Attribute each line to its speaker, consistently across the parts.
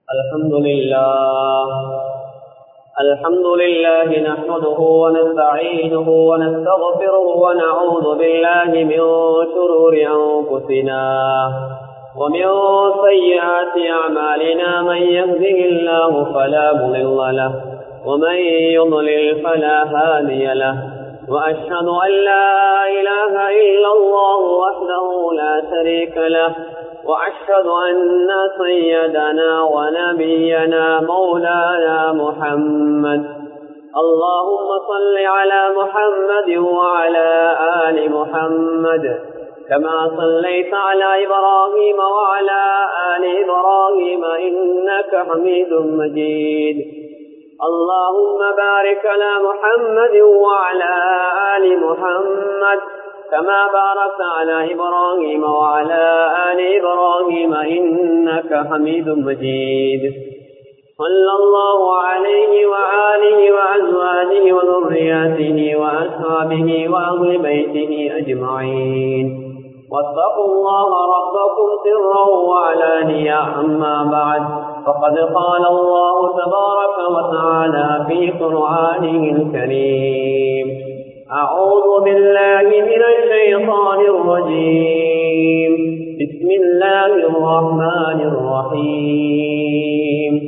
Speaker 1: الحمد لله الحمد لله نحمده ونستعينه ونستغفره ونعوذ بالله من شرور أنفسنا ومن سيئات أعمالنا من يهده الله فلا مضل له ومن يضلل فلا هادي له وأشهد أن لا إله إلا الله وحده لا شريك له وأشهد أن سيدنا ونبينا مولانا محمد اللهم صل على محمد وعلى آل محمد كما صليت على إبراهيم وعلى آل إبراهيم إنك حميد مجيد اللهم بارك على محمد وعلى آل محمد كما باركت على إبراهيم وعلى آل إبراهيم إنك حميد مجيد صلى الله عليه وآله وأزواجه وذرياته وأصحابه وأهل بيته أجمعين واتقوا الله ربكم سرا وعلانيا أما بعد فقد قال الله تبارك وتعالى في قرآنه الكريم أعوذ بالله من الشيطان الرجيم بسم الله الرحمن الرحيم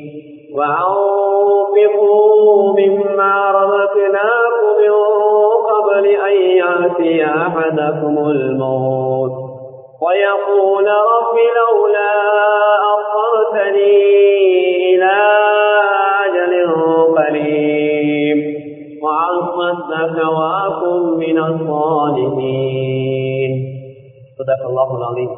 Speaker 1: وأنفقوا مما رزقناكم من قبل أن يأتي أحدكم الموت ويقول رب لولا أخرتني إلى أجل قريب وأصدك وأكن من الصالحين صدق الله العظيم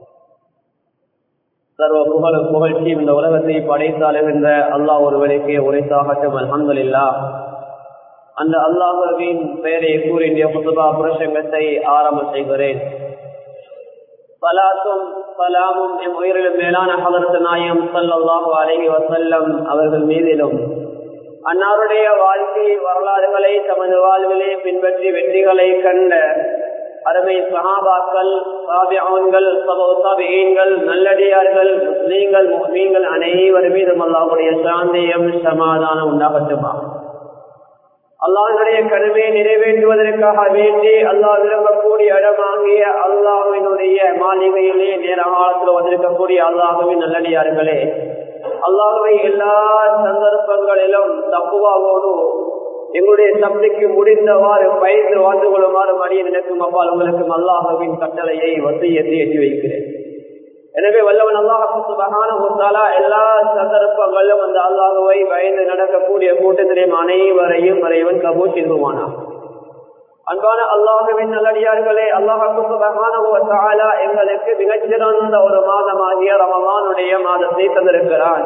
Speaker 1: சர்வ புகழ் புகழ்ச்சியும் இந்த உலகத்தை படைத்தாளுகின்ற அல்லாஹ் ஒருவருக்கே உரைத்தாகட்டும் அலமதுல்லா அந்த அல்லாஹுவின் பெயரை கூறிய புதுபா புருஷங்கத்தை ஆரம்ப செய்கிறேன் பலாத்தும் பலாமும் எம் உயிரிலும் மேலான ஹலரத்து நாயம் சல்லாஹு அலஹி வசல்லம் அவர்கள் மீதிலும் அன்னாருடைய வாழ்க்கை வரலாறுகளை தமது வாழ்விலே பின்பற்றி வெற்றிகளை கண்ட அருமை சஹாபாக்கள் சாபியான்கள் சபோசாபியன்கள் நல்லடியார்கள் முஸ்லீம்கள் முஸ்லீம்கள் அனைவர் மீதும் அல்லாஹுடைய சாந்தியம் சமாதானம் உண்டாகட்டுமா அல்லாஹனுடைய கருமையை நிறைவேற்றுவதற்காக வேண்டி அல்லாஹ் விரும்பக்கூடிய இடமாகிய அல்லாஹினுடைய மாளிகையிலே நேர காலத்தில் வந்திருக்கக்கூடிய அல்லாஹுவின் நல்லடியார்களே அல்லாஹுவை எல்லா சந்தர்ப்பங்களிலும் தப்புவாவோடு எங்களுடைய சப்திக்கு முடிந்தவாறு பயந்து வாழ்ந்து கொள்ளுமாறு மடிய நினைக்கும் அப்பால் உங்களுக்கும் அல்லாஹுவின் கட்டளையை வசையத்தை எட்டி வைக்கிறேன் எனவே வல்லவன் அல்லாஹால எல்லா சந்தர்ப்பங்களிலும் அந்த அல்லாஹுவை பயந்து நடக்கக்கூடிய கூட்டத்திலேயும் அனைவரையும் வரைவன் கபூ செல்வானா அன்பான அல்லாஹுவின் நல்லடியார்களே அல்லாஹால எங்களுக்கு மிகச்சிறந்த ஒரு மாதமாகிய ரமமானுடைய மாதத்தை தந்திருக்கிறான்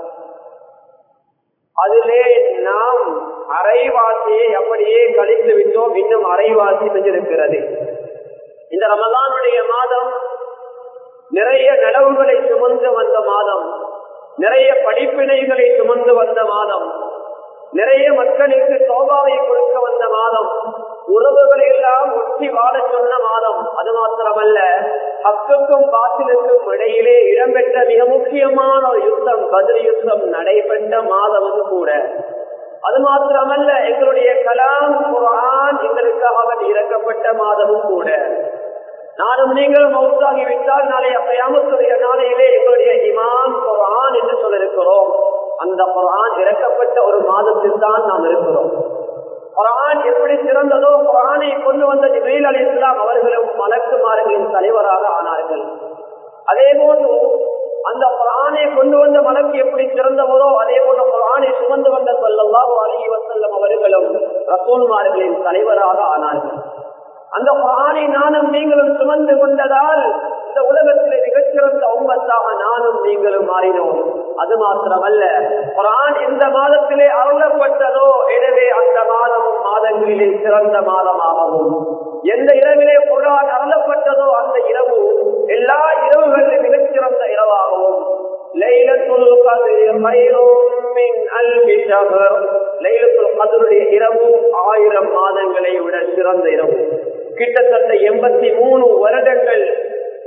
Speaker 1: அதிலே நாம் அரைவாசியை அப்படியே கழித்து விட்டோம் இன்னும் அரைவாசி செஞ்சிருக்கிறது இந்த ரமதானுடைய மாதம் நிறைய நலவுகளை சுமந்து வந்த மாதம் நிறைய படிப்பினைகளை சுமந்து வந்த மாதம் நிறைய மக்களுக்கு சோபாவை கொடுக்க வந்த மாதம் உறவுகளை எல்லாம் ஒட்டி வாழ சொன்ன மாதம் அது மாத்திரமல்ல ஹக்குக்கும் பாசிலுக்கும் இடையிலே இடம்பெற்ற மிக முக்கியமான ஒரு யுத்தம் பதில் யுத்தம் நடைபெற்ற மாதமும் கூட அது மாத்திரமல்ல எங்களுடைய கலாம் குரான் எங்களுக்காக இறக்கப்பட்ட மாதமும் கூட நானும் நீங்களும் மவுத்தாகி விட்டால் நாளைய அப்பயாமத்துடைய நாளையிலே எங்களுடைய இமாம் குரான் என்று சொல்லிருக்கிறோம் அந்த குரான் இறக்கப்பட்ட ஒரு மாதத்தில் தான் நாம் இருக்கிறோம் குரான் எப்படி சிறந்ததோ குரானை கொண்டு வந்த ஜிபீல் அலி இஸ்லாம் அவர்களும் மலக்குமார்களின் தலைவராக ஆனார்கள் அதே போன்று அந்த குரானை கொண்டு வந்த மலக்கு எப்படி சிறந்தவரோ அதே போன்ற குரானை சுமந்து வந்த சொல்லல்லாஹு அலி வசல்லம் அவர்களும் ரசூல்மார்களின் தலைவராக ஆனார்கள் அந்த குரானை நானும் நீங்களும் சுமந்து கொண்டதால் இந்த உலகத்திலே மிகச்சிறந்த உம்மத்தாக நானும் நீங்களும் மாறினோம் அது மாத்திரமல்ல குரான் இந்த மாதத்திலே அருளப்பட்டதோ எனவே அந்த மாதமும் மாதங்களிலே சிறந்த மாதமாகவும் எந்த இரவிலே குரான் அருளப்பட்டதோ அந்த இரவு எல்லா இரவுகளிலும் மிகச்சிறந்த இரவாகவும் லைலத்துல் கத்ர் கைரும் மின் அல்ஃபி ஷஹர் லைலத்துல் கத்ருடைய இரவு ஆயிரம் மாதங்களை விட சிறந்த இரவு கிட்டத்தட்ட எண்பத்தி மூணு வருடங்கள்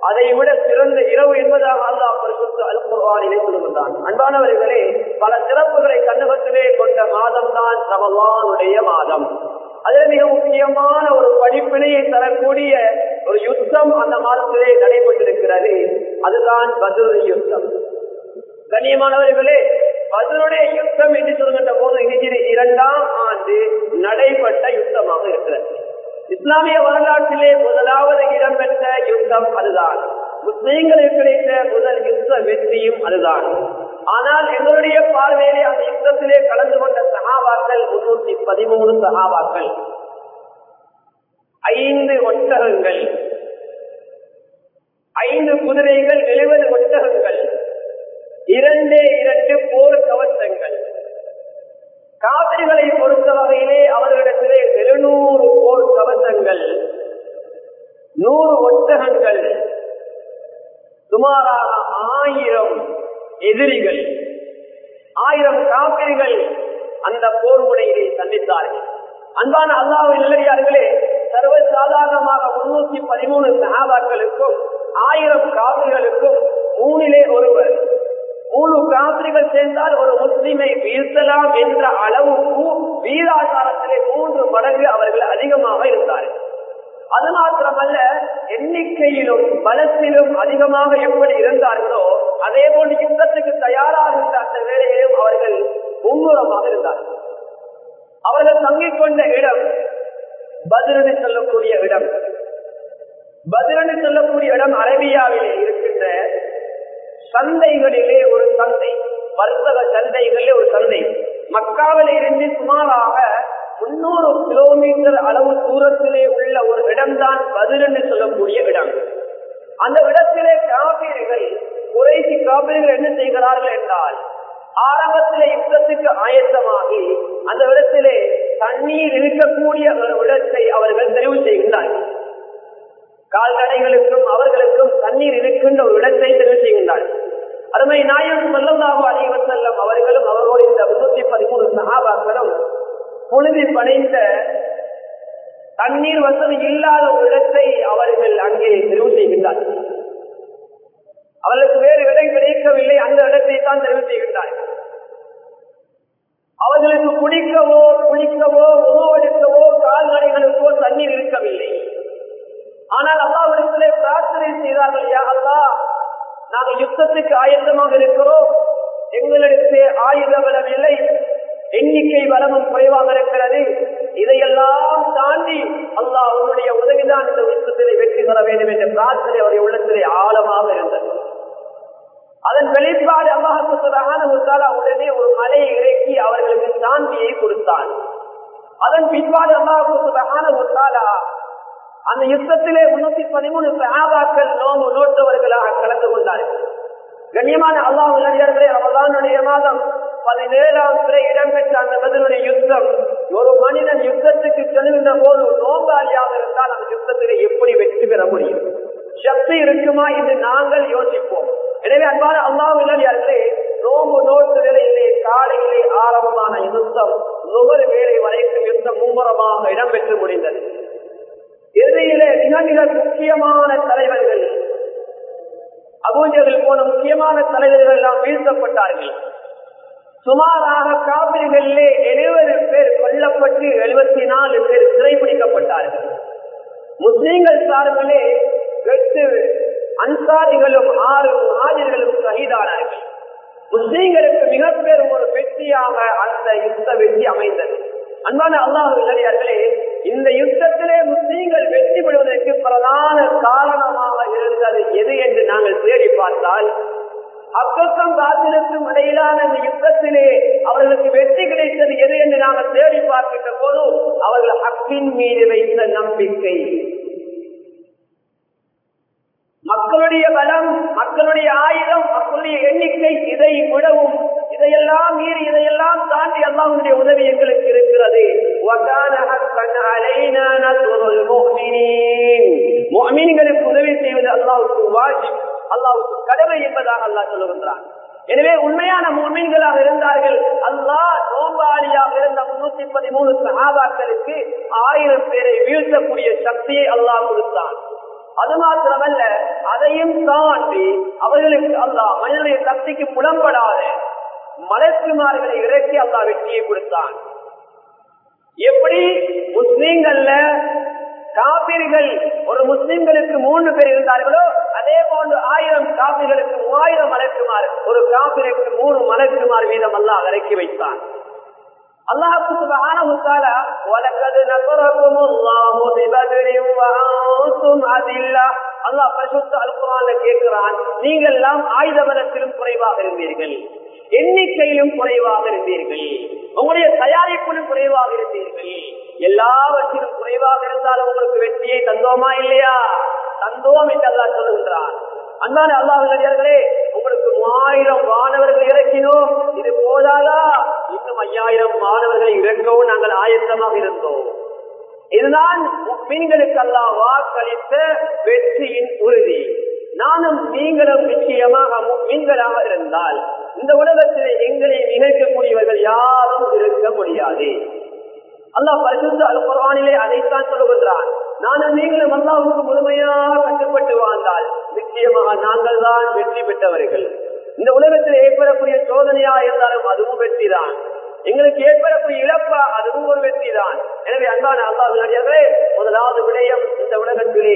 Speaker 1: அதை விட சிறந்த இரவு என்பதாக அல்லாஹ் பரிசுத்த அல் குர்ஆனிலே சொல்லுகின்றான் அன்பானவர்களே பல சிறப்புகளை கண்ணுகத்திலே கொண்ட மாதம் தான் ரமலானுடைய மாதம் அதில் மிக முக்கியமான ஒரு படிப்பினையை தரக்கூடிய ஒரு யுத்தம் அந்த மாதத்திலே நடைபெற்றிருக்கிறது அதுதான் பதில் யுத்தம் கண்ணியமானவர்களே பதிலுடைய யுத்தம் என்று சொல்கின்ற போது இனிஜிரி இரண்டாம் ஆண்டு நடைபெற்ற யுத்தமாக இருக்கிறது இஸ்லாமிய வரலாற்றிலே முதலாவது இடம்பெற்ற யுத்தம் அதுதான் முஸ்லீம்களுக்கு கிடைத்த முதல் யுத்த வெற்றியும் அதுதான் ஆனால் எங்களுடைய பார்வையிலே அந்த யுத்தத்திலே கலந்து கொண்ட சகாபாக்கள் முன்னூத்தி பதிமூணு சகாபாக்கள் ஐந்து ஒட்டகங்கள் ஐந்து குதிரைகள் எழுபது ஒட்டகங்கள் இரண்டே இரண்டு போர் கவசங்கள் காவிரிகளை பொறுத்த வகையிலே அவர்களிடத்திலே எழுநூறு போர் கவசங்கள் நூறு ஒட்டகங்கள் சுமாராக ஆயிரம் எதிரிகள் ஆயிரம் காவிரிகள் அந்த போர் முனையிலே சந்தித்தார்கள் அன்பான அல்லாஹ் இல்லையார்களே சர்வசாதாரணமாக முன்னூத்தி பதிமூணு சகாபாக்களுக்கும் ஆயிரம் காவிரிகளுக்கும் மூணிலே ஒருவர் மூணு காவிரிகள் சேர்ந்தால் ஒரு முஸ்லிமை வீழ்த்தலாம் என்ற அளவுக்கு வீராசாரத்திலே மூன்று மடங்கு அவர்கள் அதிகமாக இருந்தார்கள் அது மாத்திரமல்ல எண்ணிக்கையிலும் பலத்திலும் அதிகமாக எப்படி இருந்தார்களோ அதே போன்று யுத்தத்துக்கு தயாராக இருந்த அந்த வேலையிலும் அவர்கள் மும்முரமாக இருந்தார்கள் அவர்கள் தங்கிக் கொண்ட இடம் பதிலனை சொல்லக்கூடிய இடம் பதிலனை சொல்லக்கூடிய இடம் அரேபியாவிலே இருக்கின்ற சந்தைகளிலே ஒரு சந்தை வர்த்தக சந்தைகளிலே ஒரு சந்தை மக்காவில இருந்து சுமாராக முன்னூறு கிலோமீட்டர் அளவு தூரத்திலே உள்ள ஒரு இடம்தான் பதில் என்று சொல்லக்கூடிய இடம் அந்த இடத்திலே காப்பீர்கள் குறைசி காப்பீர்கள் என்ன செய்கிறார்கள் என்றால் ஆரம்பத்திலே யுத்தத்துக்கு ஆயத்தமாகி அந்த இடத்திலே தண்ணீர் இருக்கக்கூடிய ஒரு இடத்தை அவர்கள் தெரிவு செய்கின்றார்கள் கால்நடைகளுக்கும் அவர்களுக்கும் தண்ணீர் இருக்கின்ற ஒரு இடத்தை தெரிவு செய்கின்றார்கள் அருமை நாயகம் சொல்லலாக அழிவர் செல்லும் அவர்களும் அவர்களோடு இந்த முன்னூத்தி பதிமூணு சகாபாக்களும் புழுதி படைந்த தண்ணீர் வசதி இல்லாத ஒரு இடத்தை அவர்கள் அங்கே தெரிவு செய்கின்றார்கள் அவர்களுக்கு வேறு இடம் கிடைக்கவில்லை அந்த இடத்தை தான் தெரிவு செய்கின்றார்கள் அவர்களுக்கு குடிக்கவோ குளிக்கவோ உணவெடுக்கவோ கால்நடைகளுக்கோ தண்ணீர் இருக்கவில்லை ஆனால் அல்லாவிடத்திலே பிரார்த்தனை செய்தார்கள் யா அல்லா நாங்கள் யுத்தத்துக்கு ஆயத்தமாக இருக்கிறோம் எங்களிடத்தே ஆயுத பலம் இல்லை எண்ணிக்கை பலமும் குறைவாக இருக்கிறது இதையெல்லாம் தாண்டி அல்லாஹ் உன்னுடைய உதவிதான் இந்த யுத்தத்திலே வெற்றி பெற வேண்டும் என்ற பிரார்த்தனை அவருடைய உள்ளத்திலே ஆழமாக இருந்தது அதன் வெளிப்பாடு அல்லாஹால உடனே ஒரு மலையை இறக்கி அவர்களுக்கு சாந்தியை கொடுத்தான் அதன் பிற்பாடு அல்லாஹால அந்த யுத்தத்திலே முன்னூத்தி பதிமூணு சகாபாக்கள் நோம்பு நோட்டவர்களாக கலந்து கொண்டார்கள் கண்ணியமான அல்லாஹ் இளைஞர்களே அவர்தானுடைய மாதம் பதினேழாம் துறை இடம்பெற்ற அந்த பதிலுடைய யுத்தம் ஒரு மனிதன் யுத்தத்துக்கு செல்கின்ற போது நோம்பாளியாக இருந்தால் அந்த யுத்தத்திலே எப்படி வெற்றி பெற முடியும் சக்தி இருக்குமா என்று நாங்கள் யோசிப்போம் எனவே அன்பான அல்லாஹ் இளைஞர்களே நோம்பு நோட்டு நிலையிலே காலையிலே ஆரம்பமான யுத்தம் நுகர் வேலை வரைக்கும் யுத்தம் மும்முரமாக இடம்பெற்று முடிந்தது இறுதியிலே மிக மிக முக்கியமான தலைவர்கள் அபூஜர்கள் போன முக்கியமான தலைவர்கள் எல்லாம் வீழ்த்தப்பட்டார்கள் சுமாராக காவிரிகளிலே எழுபது பேர் கொல்லப்பட்டு எழுபத்தி நாலு பேர் சிறைபிடிக்கப்பட்டார்கள் முஸ்லீம்கள் சார்பிலே எட்டு அன்சாரிகளும் ஆறு ஆஜர்களும் சகிதானார்கள் முஸ்லீம்களுக்கு மிக பெரும் ஒரு வெற்றியாக அந்த யுத்த வெற்றி அமைந்தது அன்பான அல்லாஹு இளைஞர்களே இந்த யுத்தத்திலே முஸ்லீம்கள் வெற்றி பெறுவதற்கு பிரதான காரணமாக இருந்தது எது என்று நாங்கள் தேடி பார்த்தால் அக்கக்கம் காத்திருக்கும் இடையிலான இந்த யுத்தத்திலே அவர்களுக்கு வெற்றி கிடைத்தது எது என்று நாங்கள் தேடி பார்க்கின்ற போது அவர்கள் ஹக்கின் மீது வைத்த நம்பிக்கை மக்களுடைய பலம் மக்களுடைய ஆயுதம் மக்களுடைய எண்ணிக்கை இதை விடவும் இதையெல்லாம் மீறி இதையெல்லாம் தாண்டி அல்லாவுடைய உதவி எங்களுக்கு இருக்கிறது மீன்களுக்கு உதவி செய்வது அல்லாவுக்கு வாஜி அல்லாவுக்கு கடமை என்பதாக அல்லாஹ் சொல்லுகின்றான் எனவே உண்மையான மீன்களாக இருந்தார்கள் அல்லாஹ் நோம்பாளியாக இருந்த முன்னூத்தி பதிமூணு சகாபாக்களுக்கு ஆயிரம் பேரை வீழ்த்தக்கூடிய சக்தியை அல்லாஹ் கொடுத்தான் அது மாத்திரமல்ல அதையும் தாண்டி அவர்களுக்கு அல்லாஹ் மனிதனுடைய சக்திக்கு புலம்படாத மலக்குமார்களை இறக்கி அல்லாஹ் வெற்றியை கொடுத்தான் எப்படி முஸ்லீம்கள்ல காபிர்கள் ஒரு முஸ்லிம்களுக்கு மூன்று பேர் இருந்தார்களோ அதே போன்று ஆயிரம் காபிர்களுக்கு மூவாயிரம் மலக்குமார் ஒரு காபிருக்கு மூணு மலக்குமார் வீதம் அல்லாஹ் இறக்கி வைத்தான் அல்லாஹ் சுப்ஹானஹு தஆலா வலகத் நஸரக்கும் அல்லாஹு பிபத்ரின் வ அன்தும் அதில்லா அல்லாஹ் பரிசுத்த அல் குர்ஆன்ல கேக்குறான் நீங்கள் எல்லாம் ஆயுத பலத்திலும் குறைவாக இருந்தீர்கள் எண்ணிக்கையிலும் குறைவாக இருந்தீர்கள் உங்களுடைய தயாரிப்பிலும் குறைவாக இருந்தீர்கள் எல்லாவற்றிலும் குறைவாக இருந்தாலும் உங்களுக்கு வெற்றியை தந்தோமா இல்லையா தந்தோம் என்று அல்லாஹ் சொல்லுகின்றான் அன்பான அல்லாஹர்களே உங்களுக்கு மூவாயிரம் மாணவர்கள் இறக்கினோம் இது போதாதா இன்னும் ஐயாயிரம் மாணவர்களை இறக்கவும் நாங்கள் ஆயத்தமாக இருந்தோம் இதுதான் மீன்களுக்கு அல்லாஹ் வாக்களித்த வெற்றியின் உறுதி நானும் நீங்களும் நிச்சயமாக மீன்களாக இருந்தால் இந்த உலகத்தில் எங்களை நிகழ்க்கக்கூடியவர்கள் யாரும் இருக்க முடியாது அல்லாஹ் பரிசுத்த அல் குர்ஆனிலே அதைத்தான் சொல்லுகின்றான் நானும் நீங்களும் அல்லாஹுக்கு முழுமையாக கட்டுப்பட்டு வாழ்ந்தால் நிச்சயமாக நாங்கள் தான் வெற்றி பெற்றவர்கள் இந்த உலகத்தில் ஏற்படக்கூடிய சோதனையா இருந்தாலும் அதுவும் வெற்றிதான் எங்களுக்கு ஏற்படக்கூடிய இழப்பா அதுவும் ஒரு வெற்றிதான் எனவே அன்பான அல்லாஹ் நடிகர்களே முதலாவது விடயம் இந்த உலகத்திலே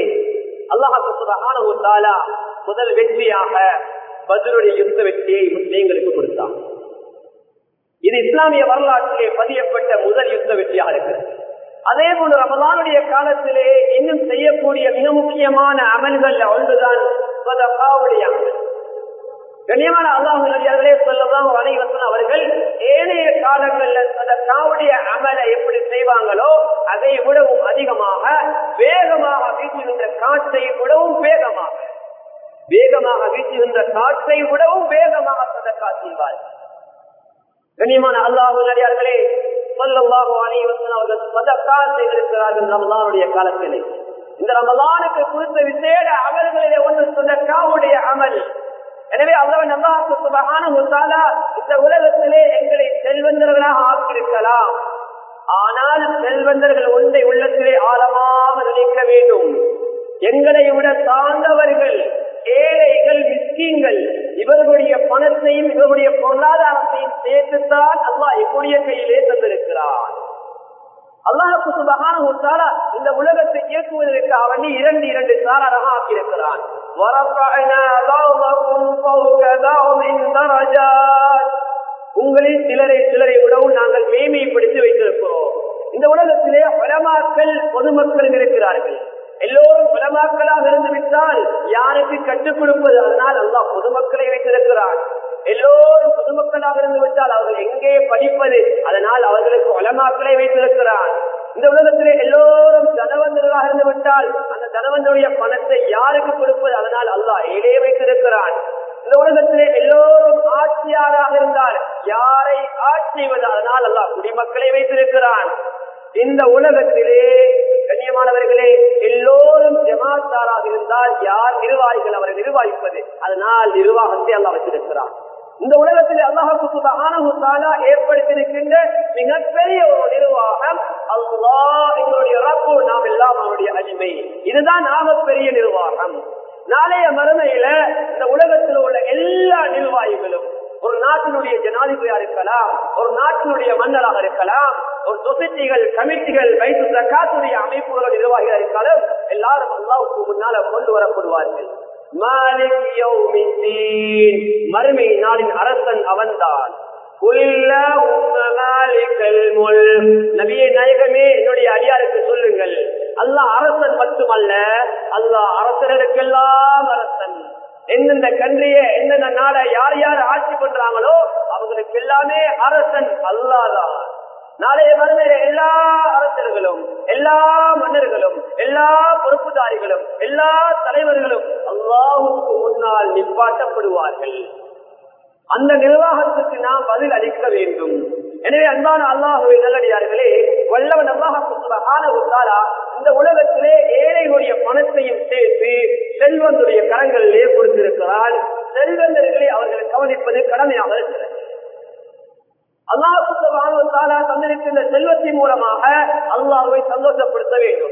Speaker 1: அல்லாஹால முதல் வெற்றியாக பதிலுடைய யுத்த வெற்றியை முஸ்லீம்களுக்கு கொடுத்தான் இது இஸ்லாமிய வரலாற்றிலே பதியப்பட்ட முதல் யுத்த வெற்றியாக இருக்கிறது அதே போன்று ரமதானுடைய காலத்திலே இன்னும் செய்யக்கூடிய மிக முக்கியமான அமல்கள் ஒன்றுதான் அமல் கண்ணியமான அல்லாஹர்களே சொல்லலாம் அனைவசன் அவர்கள் ஏனைய காலங்கள்ல சதக்காவுடைய அமலை எப்படி செய்வாங்களோ அதை விடவும் அதிகமாக வேகமாக வீசுகின்ற காற்றை விடவும் வேகமாக வேகமாக வீசுகின்ற காற்றை விடவும் வேகமாக சதக்கா செய்வார் கண்ணியமான அல்லாஹு நடிகார்களே சொல்லல்லாஹு அனைவசன் அவர்கள் சதக்கா செய்திருக்கிறார்கள் ரமலானுடைய காலத்திலே இந்த ரமலானுக்கு குறித்த விசேட அமல்களிலே ஒன்று சதக்காவுடைய அமல் எனவே அல்லவன் அல்லாஹால இந்த உலகத்திலே எங்களை செல்வந்தர்களாக ஆக்கியிருக்கலாம் ஆனால் செல்வந்தர்கள் ஒன்றை உள்ளத்திலே ஆழமாக நினைக்க வேண்டும் எங்களை விட தாழ்ந்தவர்கள் ஏழைகள் மிஸ்கீன்கள் இவர்களுடைய பணத்தையும் இவர்களுடைய பொருளாதாரத்தையும் சேர்த்துத்தான் அல்லாஹ் எங்களுடைய கையிலே தந்திருக்கிறார் அல்லாஹுக்கு சுபகான இந்த உலகத்தை இயக்குவதற்கு அவன் இரண்டு இரண்டு சாராக ஆக்கியிருக்கிறான் உங்களில் சிலரை சிலரை விடவும் நாங்கள் மேன்மைப்படுத்தி வைத்திருக்கிறோம் இந்த உலகத்திலே பலமாக்கள் பொதுமக்கள் இருக்கிறார்கள் எல்லோரும் பலமாக்களாக இருந்து விட்டால் யாருக்கு கற்றுக் கொடுப்பது அதனால் அல்லாஹ் பொதுமக்களை வைத்திருக்கிறான் எல்லோரும் பொதுமக்களாக இருந்து விட்டால் அவர்கள் எங்கே படிப்பது அதனால் அவர்களுக்கு வளமாக்களை வைத்திருக்கிறான் இந்த உலகத்திலே எல்லோரும் தனவந்தர்களாக இருந்து விட்டால் அந்த தனவந்தருடைய பணத்தை யாருக்கு கொடுப்பது அதனால் அல்லாஹ் ஏழே வைத்திருக்கிறான் இந்த உலகத்திலே எல்லோரும் ஆட்சியாளராக இருந்தால் யாரை ஆட்சி செய்வது அதனால் அல்லாஹ் குடிமக்களை வைத்திருக்கிறான் இந்த உலகத்திலே கண்ணியமானவர்களே எல்லோரும் ஜமாத்தாராக இருந்தால் யார் நிர்வாகிகள் அவரை நிர்வாகிப்பது அதனால் நிர்வாகத்தை அல்லா வச்சிருக்கிறார் இந்த உலகத்தில் அல்லாஹாலா ஏற்படுத்தியிருக்கின்ற மிகப்பெரிய ஒரு நிர்வாகம் அல்லா எங்களுடைய ரப்பு நாம் எல்லாம் அவருடைய அடிமை இதுதான் பெரிய நிர்வாகம் நாளைய மறுமையில இந்த உலகத்தில் உள்ள எல்லா நிர்வாகிகளும் ஒரு நாட்டினுடைய ஜனாதிபதியா இருக்கலாம் ஒரு நாட்டினுடைய மன்னராக இருக்கலாம் ஒரு சொசைட்டிகள் கமிட்டிகள் வைத்து சக்காத்துடைய அமைப்புகளோட நிர்வாகிகள் இருக்காலும் எல்லாரும் அல்லாவுக்கு முன்னால கொண்டு வரப்படுவார்கள் மறுமை நாளின் அரசன் அவன்தான் நபியை நாயகமே என்னுடைய அடியாருக்கு சொல்லுங்கள் அல்லாஹ் அரசன் மட்டுமல்ல அல்லாஹ் அரசர்களுக்கெல்லாம் அரசன் எந்தெந்த கன்றிய எந்தெந்த நாடை யார் யார் ஆட்சி பண்றாங்களோ அவங்களுக்கு எல்லாமே அரசன் அல்லாதான் நாளைய மறுமையில எல்லா அரசர்களும் எல்லா மன்னர்களும் எல்லா பொறுப்புதாரிகளும் எல்லா தலைவர்களும் அல்லாஹுக்கு முன்னால் நிப்பாட்டப்படுவார்கள் அந்த நிர்வாகத்துக்கு நாம் பதில் அளிக்க வேண்டும் எனவே அன்பான அல்லாஹுவை நல்லடியார்களே வல்லவன் அல்லாஹாலா இந்த உலகத்திலே ஏழைகளுடைய பணத்தையும் சேர்த்து செல்வந்துடைய கரங்களிலே கொடுத்திருக்கிறான் செல்வந்தர்களை அவர்கள் கவனிப்பது கடமையாக இருக்கிறது அல்லாஹாலா தந்திருக்கின்ற செல்வத்தின் மூலமாக அல்லாஹுவை சந்தோஷப்படுத்த வேண்டும்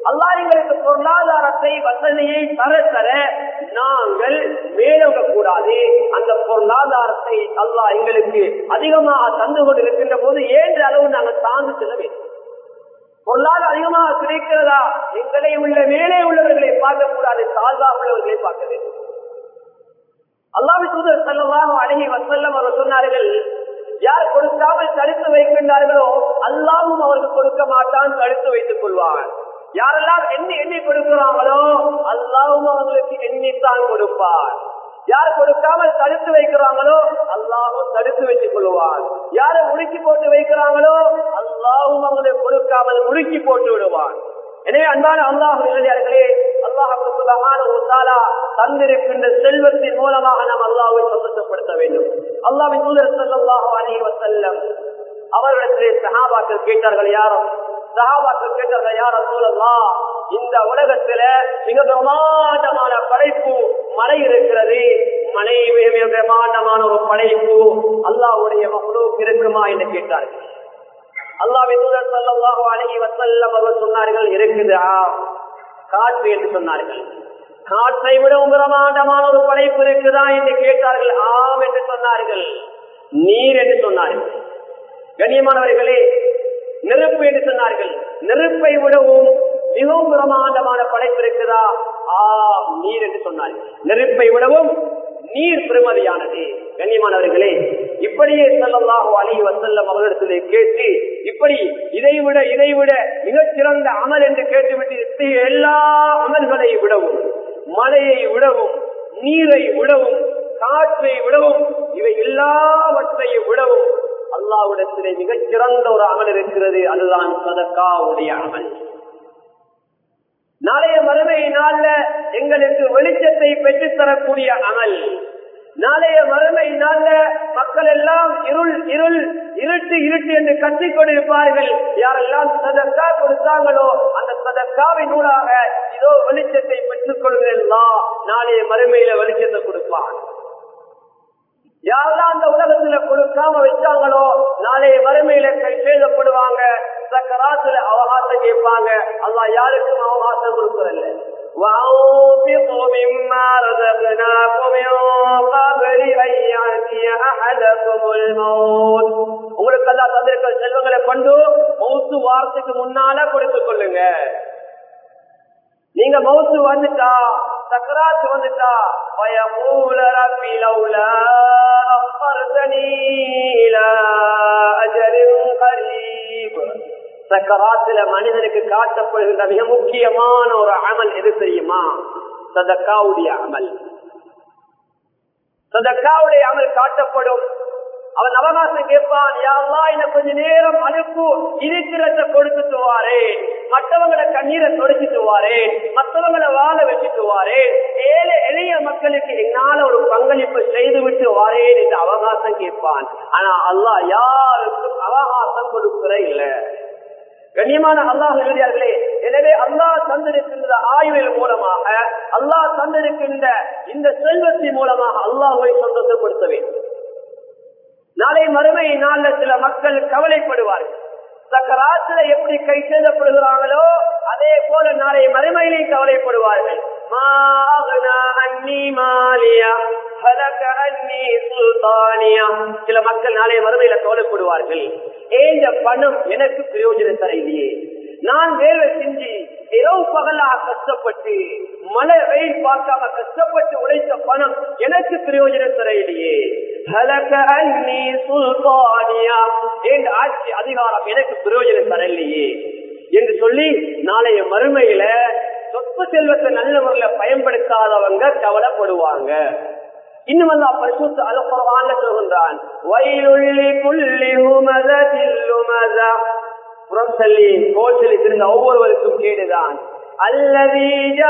Speaker 1: அல்லாஹ் எங்களுக்கு பொருளாதாரத்தை வசதியை தர தர நாங்கள் மேலோக கூடாது அந்த பொருளாதாரத்தை அல்லாஹ் எங்களுக்கு அதிகமாக தந்து கொண்டு இருக்கின்ற போது ஏன்ற அளவு நாங்கள் தாழ்ந்து செல்ல வேண்டும் பொருளாதாரம் அதிகமாக கிடைக்கிறதா எங்களை உள்ள மேலே உள்ளவர்களை பார்க்கக்கூடாது தாழ்வாக உள்ளவர்களை பார்க்க வேண்டும் அல்லாஹ் தூதர் செல்லவாக அழகி வசல்லம் அவர் சொன்னார்கள் யார் கொடுக்காமல் தடுத்து வைக்கின்றார்களோ அல்லாவும் அவருக்கு கொடுக்க மாட்டான் தடுத்து வைத்துக் கொள்வான் யாரெல்லாம் எண்ணி எண்ணி கொடுக்கிறாங்களோ அல்லாவும் அவங்களுக்கு எண்ணித்தான் கொடுப்பார் யார் கொடுக்காமல் தடுத்து வைக்கிறாங்களோ அல்லாவும் தடுத்து வைத்துக் கொள்வார் யாரை முடுக்கி போட்டு வைக்கிறாங்களோ அல்லாவும் அவங்களை கொடுக்காமல் முடுக்கி போட்டு விடுவான் எனவே அன்பான அல்லாஹ் நிலையார்களே அல்லாஹ் தந்திருக்கின்ற செல்வத்தின் மூலமாக நாம் அல்லாவை சந்தோஷப்படுத்த வேண்டும் அல்லாவின் தூதர் செல்லாஹ் அணி வசல்லம் அவர்களிடத்திலே சஹாபாக்கள் கேட்டார்கள் யாரும் சஹாபாக்கள் கேட்டார்கள் யாரும் சூழல்லாம் இந்த உலகத்துல மிக பிரமாண்டமான படைப்பு மலை இருக்கிறது மலை மிக பிரமாண்டமான ஒரு படைப்பு அல்லாவுடைய மகளூக்கு இருக்குமா என்று கேட்டார்கள் அல்லாவின் தூதர் சல்லாஹு அழகி வசல்லம் அவர்கள் சொன்னார்கள் இருக்குதா காற்று என்று சொன்னார்கள் காற்றை விட பிரமாண்டமான ஒரு படைப்பு இருக்குதா என்று கேட்டார்கள் ஆம் என்று சொன்னார்கள் நீர் என்று சொன்னார்கள் கண்ணியமானவர்களே நெருப்பு என்று சொன்னார்கள் நெருப்பை விடவும் மிகவும் பிரமாண்டமான படைப்பு இருக்குதா ஆ நீர் என்று சொன்னார்கள் நெருப்பை விடவும் நீர் பெருமதியானது கண்ணியமானவர்களே இப்படியே சொல்லலாக அலி வசல்லம் அவர்களிடத்திலே கேட்டு இப்படி இதை விட இதை விட மிகச் சிறந்த அமல் என்று கேட்டுவிட்டு எல்லா அமல்களை விடவும் மழையை விடவும் நீரை விடவும் காற்றை விடவும் இவை எல்லாவற்றையும் விடவும் அல்லாவிடத்திலே மிகச் சிறந்த ஒரு அமல் இருக்கிறது அதுதான் சதக்காவுடைய அமல் நாளைய மறுமை நாள்ல எங்களுக்கு வெளிச்சத்தை பெற்றுத்தரக்கூடிய அமல் நாளைய மறுமை நாள்ல மக்கள் எல்லாம் இருள் இருள் இருட்டு இருட்டு என்று கத்திக் கொண்டிருப்பார்கள் யாரெல்லாம் சதக்கா கொடுத்தாங்களோ அந்த சதக்காவின் நூலாக இதோ வெளிச்சத்தை பெற்றுக் கொள்கிறா நாளைய மறுமையில வெளிச்சத்தை கொடுப்பான் யாரெல்லாம் அந்த உலகத்துல கொடுக்காம வச்சாங்களோ நாளைய வறுமையில கை செய்தப்படுவாங்க சக்கராத்துல அவகாசம் கேட்பாங்க அல்லா யாருக்கும் அவகாசம் கொடுக்கறதில்ல وأنفقوا مما رزقناكم من قبل أن يأتي أحدكم الموت உங்களுக்கு எல்லாம் தந்திருக்கிற செல்வங்களை கொண்டு மௌத்து வாரத்துக்கு முன்னால கொடுத்துக் கொள்ளுங்க நீங்க மௌத்து வந்துட்டா சக்கராத்து வந்துட்டா பயமூல ரப்பி லௌலா அஃபர்தனி இலா அஜரின் கரீப் சக்கராத்துல மனிதனுக்கு காட்டப்படுகின்ற மிக முக்கியமான ஒரு அமல் எது தெரியுமா சதக்காவுடைய அமல் சதக்காவுடைய அமல் காட்டப்படும் அவன் அவகாசம் கேட்பான் யாரெல்லாம் என்ன கொஞ்ச நேரம் அனுப்பு இருக்கிறத கொடுத்துட்டு வாரேன் மற்றவங்களை கண்ணீரை தொடச்சிட்டு வாரேன் மற்றவங்களை வாழ வச்சுட்டு வாரேன் ஏழை எளிய மக்களுக்கு என்னால ஒரு பங்களிப்பு செய்து விட்டு வாரேன் என்று அவகாசம் கேட்பான் ஆனா அல்லாஹ் யாருக்கும் அவகாசம் கொடுக்கிற இல்ல கண்ணியமான அல்லாஹ் எழுதியார்களே எனவே அல்லாஹ் தந்திருக்கின்ற ஆய்வின் மூலமாக அல்லாஹ் தந்திருக்கின்ற இந்த செல்வத்தின் மூலமாக அல்லாஹை சந்தோஷப்படுத்த வேண்டும் நாளை மறுமை நாள்ல சில மக்கள் கவலைப்படுவார்கள் சக்கராத்துல எப்படி கை செய்தப்படுகிறாங்களோ அதே போல நாளை மறுமையிலே கவலைப்படுவார்கள் சில மக்கள் நாளைய மறுமையில கவலைப்படுவார்கள் ஏந்த பணம் எனக்கு பிரயோஜனம் தர இல்லையே நான் வேலை செஞ்சு இரவு பகலாக கஷ்டப்பட்டு மழை வெயில் பார்க்காம கஷ்டப்பட்டு உழைத்த பணம் எனக்கு பிரயோஜனம் தர இல்லையே ஆட்சி அதிகாரம் எனக்கு பிரயோஜனம் தரலையே என்று சொல்லி நாளைய மறுமையில சொத்து செல்வத்தை நல்ல முறையில பயன்படுத்தாதவங்க கவலைப்படுவாங்க இன்னும் அல்லா பரிசுத்த அலப்புறவான்ல சொல்கின்றான் வயலுள்ளி புள்ளி புறம் சொல்லி கோல் சொல்லி திருந்த ஒவ்வொருவருக்கும் கேடுதான் அல்லது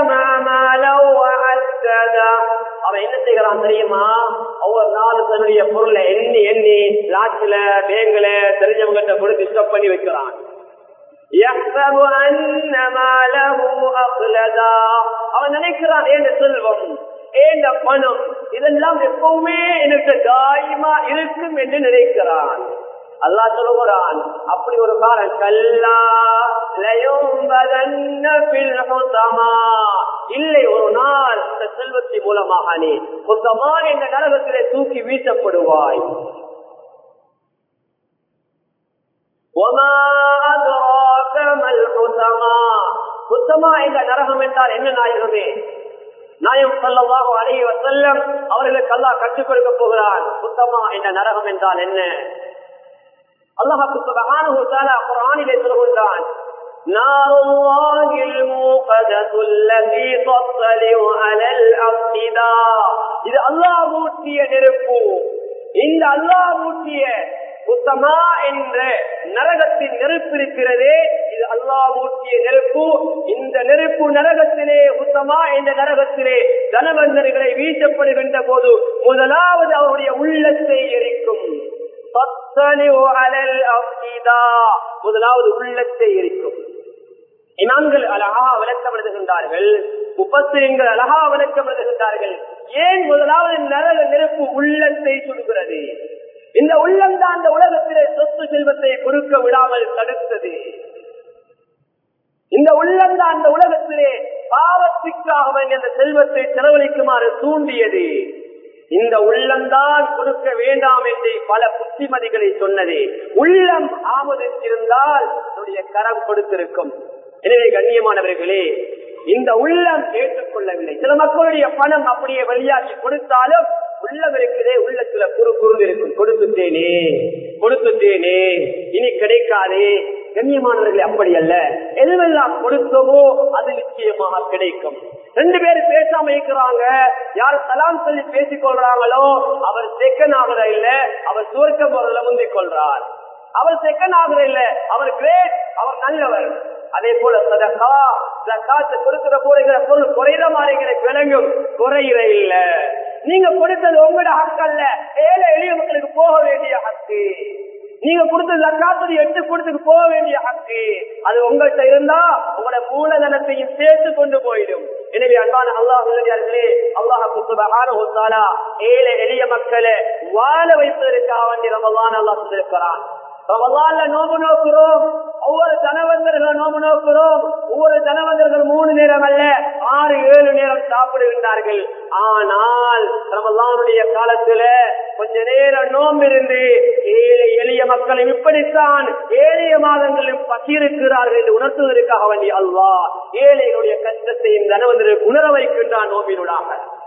Speaker 1: அவன் என்ன செய்கிறான் தெரியுமா ஒவ்வொரு நாளும் தன்னுடைய பொருளை எண்ணி எண்ணி லாட்சில பேங்க்ல தெரிஞ்சவங்கிட்ட கூட டிஸ்டர்ப் பண்ணி வைக்கிறான் அவன் நினைக்கிறான் ஏன் செல்வம் ஏன் பணம் இதெல்லாம் எப்பவுமே எனக்கு தாயமா இருக்கும் என்று நினைக்கிறான் அல்லா சொல்லுகிறான் அப்படி ஒரு காலம் கல்லா இல்லை ஒரு நாள் இந்த செல்வத்தின் மூலமாக நீ மொத்தமாக இந்த நரகத்திலே தூக்கி வீசப்படுவாய் சுத்தமா இந்த நரகம் என்றால் என்ன நாயகமே நாயம் சொல்லவாக அழகி செல்லம் அவர்களுக்கு அல்லா கற்றுக் கொடுக்க போகிறான் சுத்தமா இந்த நரகம் என்றால் என்ன அல்லாஹு சுபஹானஹு குர்ஆனிலே சொல்கின்றான் نار الله الموقدة التي تطلع على الأفئدة இது அல்லாஹ் மூட்டிய நெருப்பு இந்த அல்லாஹ் மூட்டிய உத்தமா என்ற நரகத்தின் நெருப்பு இருக்கிறதே இது அல்லாஹ் ஊற்றிய நெருப்பு இந்த நெருப்பு நரகத்திலே உத்தமா என்ற நரகத்திலே தனவந்தர்களை வீசப்படுகின்ற போது முதலாவது அவருடைய உள்ளத்தை எரிக்கும் முதலாவது உள்ளத்தை எரிக்கும் இமாம்கள் அழகா விளக்கப்படுகின்றார்கள் உபசிரியங்கள் அழகா விளக்கப்படுகின்றார்கள் ஏன் முதலாவது நரக நெருப்பு உள்ளத்தை சுடுகிறது இந்த உள்ளம் தான் அந்த உலகத்திலே சொத்து செல்வத்தை கொடுக்க விடாமல் தடுத்தது இந்த உள்ளம் தான் அந்த உலகத்திலே பாவத்திற்காக வேண்டிய அந்த செல்வத்தை செலவழிக்குமாறு தூண்டியது இந்த உள்ளம்தான் கொடுக்க வேண்டாம் என்று பல புத்திமதிகளை சொன்னது உள்ளம் ஆமதித்திருந்தால் என்னுடைய கரம் கொடுத்திருக்கும் எனவே கண்ணியமானவர்களே இந்த உள்ளம் ஏற்றுக்கொள்ளவில்லை சில மக்களுடைய பணம் அப்படியே வெளியாக்கி கொடுத்தாலும் உள்ளம் இருக்குதே உள்ளத்துல குறு குறு இருக்கும் கொடுத்துட்டேனே கொடுத்துட்டேனே இனி கிடைக்காதே கண்ணியமானவர்களே அப்படி அல்ல எதுவெல்லாம் கொடுத்தோமோ அது நிச்சயமாக கிடைக்கும் ரெண்டு பேரும் பேசாம இருக்கிறாங்க யார் சலாம் சொல்லி பேசிக் கொள்றாங்களோ அவர் செகண்ட் ஆகுற இல்ல அவர் சுவர்க்கம் போறதுல முந்திக் கொள்றார் அவர் செகண்ட் ஆகுற இல்ல அவர் கிரேட் அவர் நல்லவர் அதே போல சதக்கா ஜக்காத்து கொடுக்கிற போறீங்கிற பொருள் குறையிற மாதிரி எனக்கு விளங்கும் குறையிற இல்ல நீங்க கொடுத்தது உங்களோட ஹக்கு அல்ல ஏழை எளிய மக்களுக்கு போக வேண்டிய ஹக்கு நீங்க கொடுத்த ஜக்காத்து எட்டு கொடுத்துக்கு போக வேண்டிய ஹக்கு அது உங்கள்கிட்ட இருந்தா உங்களோட மூலதனத்தையும் சேர்த்து கொண்டு போயிடும் எனவே அன்பான அல்லாஹ் உள்ளே அல்லாஹ் ஏழை எளிய மக்களை வாழ வைப்பதற்காக வேண்டிய ரமலான் அல்லாஹ் சொல்லியிருக்கிறான் ரமலான்ல நோம்பு நோக்குறோம் ஒவ்வொரு தனவந்தர்கள் நோம்பு நோக்குறோம் ஒவ்வொரு தனவந்தர்கள் மூணு நேரம் அல்ல ஆறு ஏழு நேரம் சாப்பிடுகின்றார்கள் ஆனால் ரமலானுடைய காலத்துல கொஞ்ச நேரம் நோம்பு இருந்து ஏழை எளிய மக்களும் இப்படித்தான் ஏழைய மாதங்களிலும் பசியிருக்கிறார்கள் என்று உணர்த்துவதற்காக வேண்டிய அல்லாஹ் ஏழைகளுடைய கஷ்டத்தையும் தனவந்தர்கள் உணர வைக்கின்றான் நோம்பினூடாக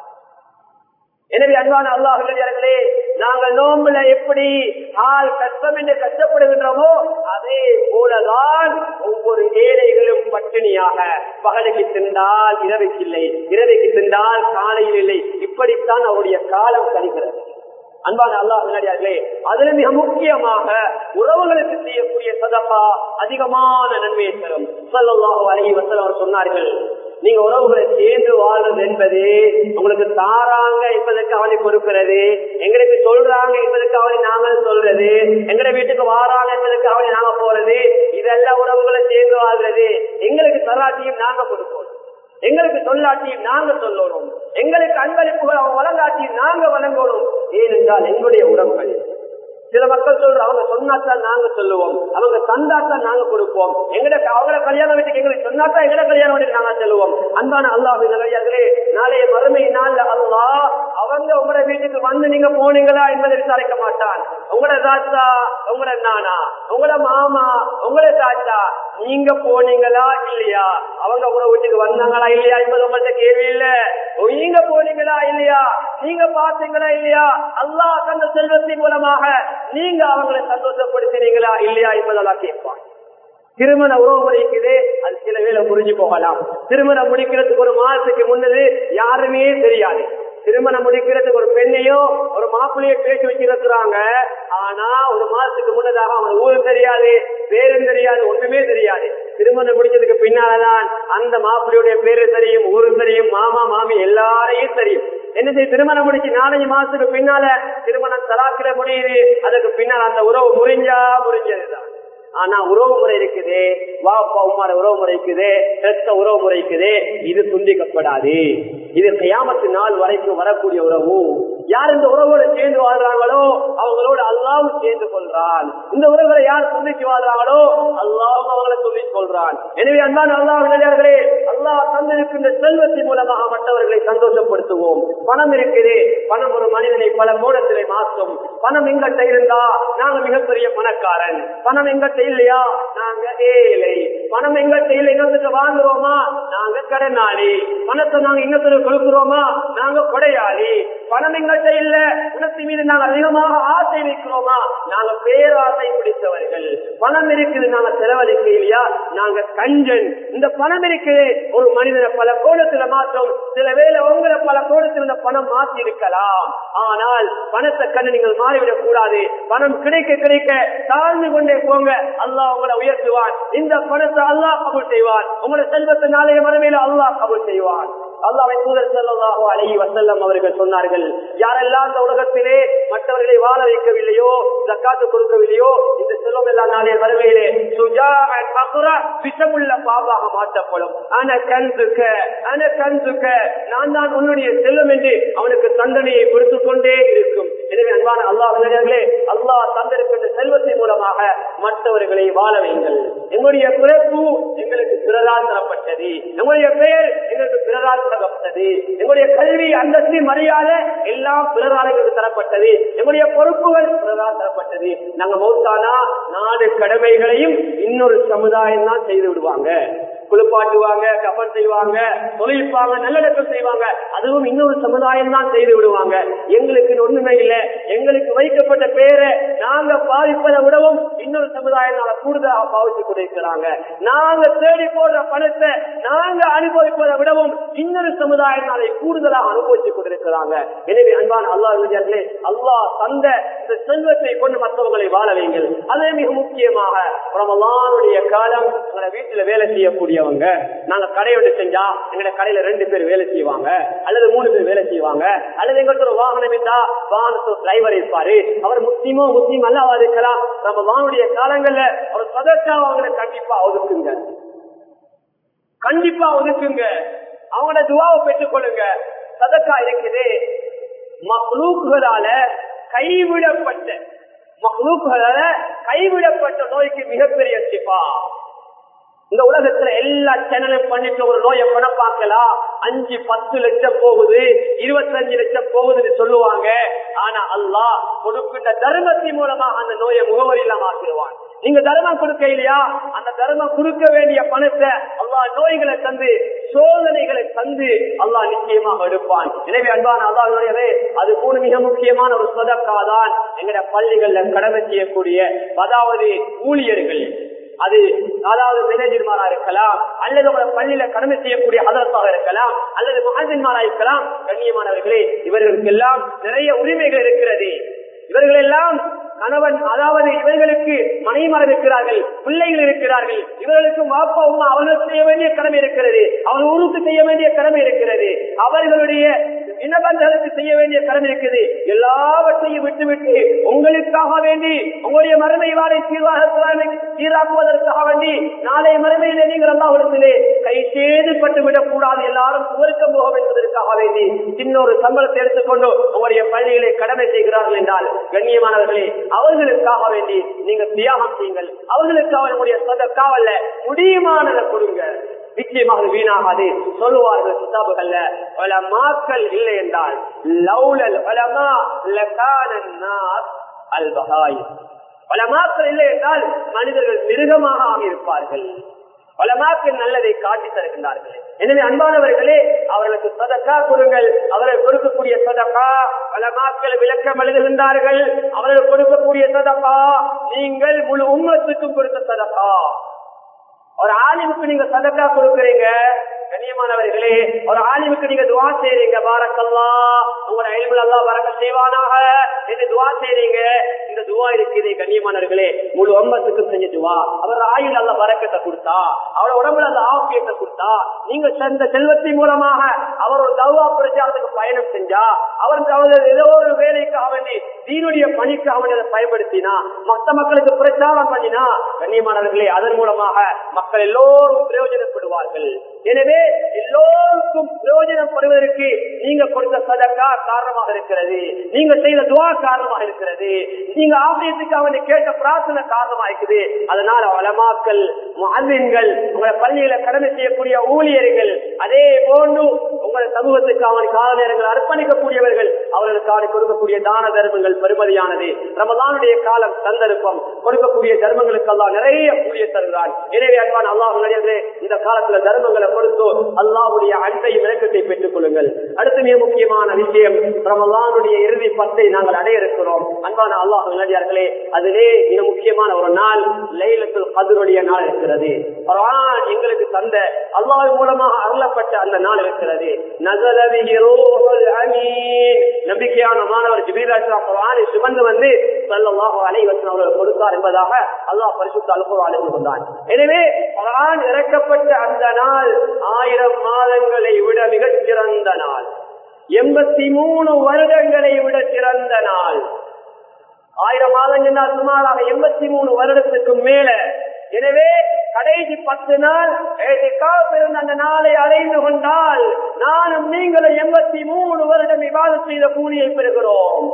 Speaker 1: எனவே அன்பான அல்லாஹர்களே நாங்கள் நோம்புல எப்படி ஆள் கஷ்டம் என்று கஷ்டப்படுகின்றோமோ அதே போலதான் ஒவ்வொரு ஏழைகளும் பட்டினியாக பகலுக்கு தின்றால் இரவைக்கு இல்லை இரவைக்கு தின்றால் காலையில் இல்லை இப்படித்தான் அவருடைய காலம் கழிகிறது அன்பான அல்லாஹ் விளையாடியார்களே அதுல மிக முக்கியமாக உறவுகளுக்கு செய்யக்கூடிய சதப்பா அதிகமான நன்மையை தரும் சொல்லல்லாஹு அலஹி வசல் அவர் சொன்னார்கள் நீங்க உறவுகளை சேர்ந்து வாழ்றது என்பது உங்களுக்கு தாராங்க என்பதற்கு அவனை கொடுக்கிறது எங்களுக்கு சொல்றாங்க என்பதற்கு அவனை நாங்கள் சொல்றது எங்கட வீட்டுக்கு வாராங்க என்பதற்கு அவனை நாங்க போறது இதெல்லாம் உறவுகளை சேர்ந்து வாழ்றது எங்களுக்கு தராட்டியும் நாங்க கொடுப்போம் எங்களுக்கு சொல்லாட்டியும் நாங்க சொல்லணும் எங்களுக்கு அன்பளிப்புகள் அவங்க வழங்காட்டியும் நாங்க வழங்கணும் ஏனென்றால் எங்களுடைய உறவுகள் சில மக்கள் சொல்ற அவங்க சொன்னாத்தான் நாங்க சொல்லுவோம் அவங்க தந்தாத்தான் நாங்க கொடுப்போம் எங்கட அவங்கள கல்யாணம் வீட்டுக்கு எங்களுக்கு சொன்னாத்தான் எங்கட கல்யாணம் வீட்டுக்கு நாங்க சொல்லுவோம் அன்பான அல்லாஹ் நல்லே நாளைய மறுமை நாள்ல அல்லா அவங்க உங்களோட வீட்டுக்கு வந்து நீங்க போனீங்களா என்பதை விசாரிக்க மாட்டான் உங்களோட தாத்தா உங்களோட நானா உங்களோட மாமா உங்களோட தாத்தா நீங்க போனீங்களா இல்லையா அவங்க உங்களோட வீட்டுக்கு வந்தாங்களா இல்லையா என்பது உங்கள்ட்ட கேள்வி இல்ல நீங்க போனீங்களா இல்லையா நீங்க பாத்தீங்களா இல்லையா அல்லாஹ் தந்த செல்வத்தின் மூலமாக நீங்க அவங்களை சந்தோஷப்படுத்தினீங்களா இல்லையா என்பதெல்லாம் கேட்பான் திருமண உறவு முறைக்குது அது சில வேலை புரிஞ்சு போகலாம் திருமணம் முடிக்கிறதுக்கு ஒரு மாதத்துக்கு முன்னது யாருமே தெரியாது திருமணம் முடிக்கிறதுக்கு ஒரு பெண்ணையோ ஒரு மாப்பிள்ளையோ பேசி வச்சிருக்கிறாங்க ஆனா ஒரு மாதத்துக்கு முன்னதாக அவன் ஊரும் தெரியாது பேரும் தெரியாது ஒன்றுமே தெரியாது திருமணம் முடிச்சதுக்கு பின்னாலதான் அந்த மாப்பிள்ளையுடைய பேரு தெரியும் ஊரும் தெரியும் மாமா மாமி எல்லாரையும் தெரியும் என்ன செய்ய திருமணம் முடிச்சு நாலஞ்சு மாசத்துக்கு பின்னால திருமணம் தலாக்கிற முடியுது அதுக்கு பின்னால் அந்த உறவு முறிஞ்சா முறிஞ்சதுதான் ஆனா உறவு முறை இருக்குது வாப்பா உமார உறவு முறை இருக்குது ரத்த உறவு முறை இருக்குது இது துண்டிக்கப்படாது இது கயாமத்து நாள் வரைக்கும் வரக்கூடிய உறவு யார் இந்த உறவோட சேர்ந்து வாழ்றாங்களோ அவங்களோட அல்லாம் சேர்ந்து கொள்றான் இந்த உறவுகளை யார் துண்டிச்சு வாழ்றாங்களோ அல்லாவும் அவங்களை துண்டிச்சு கொள்றான் எனவே அன்பான அல்லாஹர்களே அல்லாஹ் தந்திருக்கின்ற செல்வத்தின் மூலமாக மற்றவர்களை சந்தோஷப்படுத்துவோம் பணம் இருக்குது பணம் ஒரு மனிதனை பல கோணத்திலே மாற்றும் பணம் எங்கிட்ட இருந்தா நாங்க மிகப்பெரிய பணக்காரன் பணம் எங்கிட்ட இல்லையா நாங்க ஏழை பணம் எங்கிட்ட இல்லை எங்கிட்ட வாங்குறோமா நாங்க கடனாளி பணத்தை நாங்க எங்கிட்ட கொடுக்கிறோமா நாங்க கொடையாளி பணம் எங்கிட்ட இல்ல உணர்ச்சி மீது நாங்க அதிகமாக ஆசை வைக்கிறோமா நாங்க பேராசை பிடித்தவர்கள் பணம் இருக்குது நாங்க செலவழிக்க இல்லையா நாங்க கஞ்சன் இந்த பணம் இருக்குது ஒரு மனிதனை பல கோணத்துல மாற்றம் சில வேளை உங்களை பல கோணத்தில் இந்த பணம் மாற்றி இருக்கலாம் ஆனால் பணத்தை கண்டு நீங்கள் மாறிவிடக் கூடாது பணம் கிடைக்க கிடைக்க தாழ்ந்து கொண்டே போங்க அல்லாஹ் உங்களை உயர்த்துவான் இந்த பணத்தை அல்லாஹ் கபூல் செய்வான் உங்களை செல்வத்தை நாளைய மறுமையில அல்லாஹ் கபூல் செய்வான் அல்லாஹ் தூதர் ஸல்லல்லாஹு அலைஹி வஸல்லம் அவர்கள் சொன்னார்கள் யாரெல்லாம் இந்த உலகத்திலே மற்றவர்களை வாழ வைக்கவில்லையோ ஜக்காத்து கொடுக்கவில்லையோ இந்த செல்வம் எல்லாம் நாளைய மறுமையிலே சுஜாஅன் அக்ரா விஷமுள்ள பாவாக மாற்றப்படும் அன கன்சுக்க அன கன்சுக்க நான் தான் உன்னுடைய செல்வம் என்று அவனுக்கு தண்டனையை கொடுத்துக் கொண்டே இருக்கும் எனவே அன்பான அல்லாஹர்களே அல்லாஹ் தந்திருக்கின்ற செல்வத்தின் மூலமாக மற்றவர்களை வாழ வைங்கள் எங்களுடைய பிறப்பு எங்களுக்கு பிறரால் தரப்பட்டது எங்களுடைய பெயர் எங்களுக்கு பிறரால் தரப்பட்டது எங்களுடைய கல்வி அந்தஸ்து மரியாதை எல்லாம் பிறரால் எங்களுக்கு தரப்பட்டது எங்களுடைய பொறுப்புகள் பிறரால் தரப்பட்டது நாங்க மௌத்தானா நாடு கடமைகளையும் இன்னொரு சமுதாயம் தான் செய்து விடுவாங்க குளிப்பாட்டுவாங்க கபன் செய்வாங்க தொழில்ப்பாங்க நல்லடக்கம் செய்வாங்க அதுவும் இன்னொரு சமுதாயம் தான் செய்து விடுவாங்க எங்களுக்கு ஒண்ணுமே இல்லை எங்களுக்கு வைக்கப்பட்ட பேரை நாங்க பாதிப்பதை விடவும் இன்னொரு சமுதாயத்தால கூடுதலாக பாவிச்சு கொண்டிருக்கிறாங்க நாங்க தேடி போடுற பணத்தை நாங்க அனுபவிப்பதை விடவும் இன்னொரு சமுதாயத்தாலை கூடுதலாக அனுபவிச்சு கொண்டிருக்கிறாங்க எனவே அன்பான அல்லாஹ் அல்லாஹ் தந்த இந்த செல்வத்தை கொண்டு மற்றவர்களை வாழ வைங்கள் அதே மிக முக்கியமாக ரமலானுடைய காலம் எங்களை வீட்டுல வேலை செய்யக்கூடியவங்க நாங்க கடையோடு செஞ்சா எங்க கடையில ரெண்டு பேர் வேலை செய்வாங்க அல்லது மூணு பேர் வேலை செய்வாங்க அல்லது எங்களுக்கு ஒரு வாகனம் இருந்தா வாகனத்து டிரைவர் இருப்பாரு அவர் முஸ்லீமோ முஸ்லீம் அல்லாவா இருக்கலாம் ரமலானுடைய காலங்கள்ல ஒரு சதக்கா வாங்கின கண்டிப்பா ஒதுக்குங்க கண்டிப்பா ஒதுக்குங்க அவங்களோட துவாவை பெற்றுக் கொள்ளுங்க சதக்கா இருக்குது மக்ளூக்குகளால கைவிடப்பட்ட மக்ளூக்குகளால கைவிடப்பட்ட நோய்க்கு மிகப்பெரிய சிப்பா இந்த உலகத்துல எல்லா சேனலும் பண்ணிட்டு ஒரு நோயை பணப்பாக்கலாம் அஞ்சு பத்து லட்சம் போகுது இருபத்தஞ்சு லட்சம் போகுதுன்னு சொல்லுவாங்க ஆனா அல்லாஹ் கொடுக்கின்ற தர்மத்தின் மூலமா அந்த நோயை முகவரி இல்லாம ஆக்கிடுவான் நீங்க தர்மம் கொடுக்க இல்லையா அந்த தர்மம் கொடுக்க வேண்டிய பணத்தை அல்லாஹ் நோய்களை தந்து சோதனைகளை தந்து அல்லாஹ் நிச்சயமாக எடுப்பான் எனவே அன்பான அல்லாஹே அது கூட மிக முக்கியமான ஒரு சதக்கா தான் எங்கட பள்ளிகள்ல கடமை செய்யக்கூடிய அதாவது ஊழியர்கள் அது அதாவது மேனேஜர்மாரா இருக்கலாம் அல்லது உங்களை பள்ளியில கடமை செய்யக்கூடிய அதரத்தாக இருக்கலாம் அல்லது மகாஜன்மாரா இருக்கலாம் கண்ணியமானவர்களே இவர்களுக்கெல்லாம் நிறைய உரிமைகள் இருக்கிறது இவர்கள் எல்லாம் கணவன் அதாவது இவர்களுக்கு மனைமரம் இருக்கிறார்கள் பிள்ளைகள் இருக்கிறார்கள் இவர்களுக்கு மாப்பா உமா அவர்கள் செய்ய வேண்டிய கடமை இருக்கிறது அவர்கள் ஊருக்கு செய்ய வேண்டிய கடமை இருக்கிறது அவர்களுடைய இனபந்தர்களுக்கு செய்ய வேண்டிய கடமை இருக்குது எல்லாவற்றையும் விட்டுவிட்டு உங்களுக்காக வேண்டி உங்களுடைய மறுமை வாரை சீராக்குவதற்காக வேண்டி நாளை மறுமையிலே நீங்கள் எல்லாவிடத்திலே கை சேதுப்பட்டு விடக் கூடாது எல்லாரும் சுவருக்கம் போக என்பதற்காக வேண்டி சின்ன ஒரு சம்பளத்தை எடுத்துக்கொண்டு உங்களுடைய பள்ளிகளை கடமை செய்கிறார்கள் என்றால் கண்ணியமானவர்களே அவர்களுக்காக வேண்டி நீங்க தியாகம் செய்யுங்கள் அவர்களுக்காக உங்களுடைய சொந்த காவல்ல முடியுமானதை கொடுங்க நிச்சயமாக வீணாகாது சொல்லுவார்கள் கிதாபுகள்ல பல மாக்கள் இல்லை என்றால் லவுலல் பலமா அல் பகாய் பல மாக்கள் இல்லை என்றால் மனிதர்கள் மிருகமாக ஆகியிருப்பார்கள் பல மாக்கள் நல்லதை காட்டி தருகின்றார்கள் எனவே அன்பானவர்களே அவர்களுக்கு சதக்கா கொடுங்கள் அவர்கள் கொடுக்கக்கூடிய சதக்கா பல மாக்கள் விளக்கம் எழுதுகின்றார்கள் அவர்கள் கொடுக்கக்கூடிய சதக்கா நீங்கள் முழு உண்மத்துக்கும் கொடுத்த சதக்கா ஒரு ஆலிமுக்கு நீங்க சதக்கா கொடுக்குறீங்க கண்ணியமானவர்களே ஒரு ஆலிமுக்கு நீங்க துவா செய்றீங்க பாரக்கல்லா உங்களோட அயல்கள் எல்லாம் வரக்க செய்வானாக என்று துவா செய்றீங்க இந்த துவா இருக்குது கண்ணியமானவர்களே முழு ஒன்பத்துக்கு செஞ்ச துவா அவர் ஆயுள் அல்ல வரக்கத்தை கொடுத்தா அவரோட உடம்புல அந்த ஆரோக்கியத்தை கொடுத்தா நீங்க சென்ற செல்வத்தின் மூலமாக அவர் ஒரு தவா பிரச்சாரத்துக்கு பயணம் செஞ்சா அவர் ஏதோ ஒரு வேலைக்காக வேண்டி தீனுடைய பணிக்காக வேண்டி அதை பயன்படுத்தினா மற்ற மக்களுக்கு பிரச்சாரம் பண்ணினா கண்ணியமானவர்களே அதன் மூலமாக மக்கள் எல்லோரும் பிரயோஜனப்படுவார்கள் எனவே எல்லோருக்கும் பிரயோஜனம் பெறுவதற்கு நீங்க கொடுத்த சதக்கா காரணமாக இருக்கிறது நீங்க செய்த துவா காரணமாக இருக்கிறது நீங்க ஆசியத்துக்கு அவனை கேட்ட பிரார்த்தனை காரணமாக இருக்குது அதனால வளமாக்கல் மாதின்கள் உங்களை பள்ளியில கடமை செய்யக்கூடிய ஊழியர்கள் அதே போன்று உங்களை சமூகத்துக்கு அவன் கால நேரங்கள் அர்ப்பணிக்கக்கூடியவர்கள் அவர்களுக்கான கொடுக்கக்கூடிய தான தர்மங்கள் பெருமதியானது ரமதானுடைய காலம் சந்தர்ப்பம் கொடுக்கக்கூடிய தர்மங்களுக்கு எல்லாம் நிறைய கூலிய தருகிறான் எனவே அன்பான் அல்லாஹ் நிலையது இந்த காலத்துல தர்மங்களை கொடுத்து அல்லாஹுடைய அன்பையும் விளக்கத்தை பெற்றுக் கொள்ளுங்கள் அடுத்து மிக முக்கியமான விஷயம் ரமலானுடைய இறுதி பத்தை நாங்கள் அடைய இருக்கிறோம் அன்பான அல்லாஹ் நிலையார்களே அதிலே மிக முக்கியமான ஒரு நாள் லைலத்துல் கதருடைய நாள் இருக்கிறது குர்ஆன் எங்களுக்கு தந்த அல்லாஹ் மூலமாக அருளப்பட்ட அந்த நாள் இருக்கிறது நஸலபிஹி ரூஹுல் அமீன் நம்பிக்கையான மாணவர் ஜிப்ரீல் அலைஹிஸ்ஸலாம் குர்ஆனை சுமந்து வந்து ஸல்லல்லாஹு அலைஹி வஸல்லம் அவர்கள் கொடுத்தார் என்பதாக அல்லாஹ் பரிசுத்த அல் குர்ஆனில் சொன்னான் எனவே குர்ஆன் இறக்கப்பட்ட அந்த நாள் ஆயிரம் மாதங்களை விட மிகச் சிறந்த நாள் எண்பத்தி மூணு வருடங்களை விட சிறந்த நாள் ஆயிரம் மாதங்கள் சுமாராக எண்பத்தி மூணு வருடத்துக்கு மேல எனவே கடைசி பத்து நாள் இருந்த அந்த நாளை அடைந்து கொண்டால் நானும் நீங்களும் எண்பத்தி மூணு வருடம் விவாதம் செய்த கூலியை பெறுகிறோம்